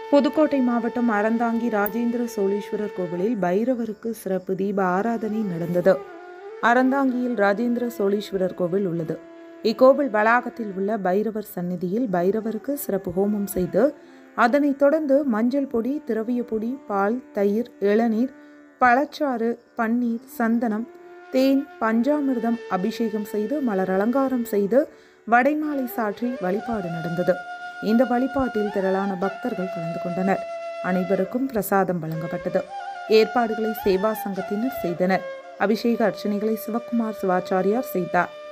புதுக்கோட்டை மாவட்டம் அறந்தாங்கி ராஜேந்திர சோழீஸ்வரர் கோவிலில் பைரவருக்கு சிறப்பு தீப ஆராதனை நடந்தது அறந்தாங்கியில் ராஜேந்திர சோழீஸ்வரர் கோவில் உள்ளது இக்கோவில் வளாகத்தில் உள்ள பைரவர் சந்நிதியில் பைரவருக்கு சிறப்பு ஹோமம் செய்து அதனைத் தொடர்ந்து மஞ்சள் பொடி திரவிய பொடி பால் தயிர் இளநீர் பழச்சாறு பன்னீர் சந்தனம் தேன் பஞ்சாமிர்தம் அபிஷேகம் செய்து மலர் அலங்காரம் செய்து வடைமாலை சாற்றி வழிபாடு நடந்தது இந்த வழிபாட்டில் திரளான பக்தர்கள் கலந்து கொண்டனர் அனைவருக்கும் பிரசாதம் வழங்கப்பட்டது ஏற்பாடுகளை சேவா சங்கத்தினர் செய்தனர் அபிஷேக அர்ச்சனைகளை சிவக்குமார் சிவாச்சாரியார் செய்தார்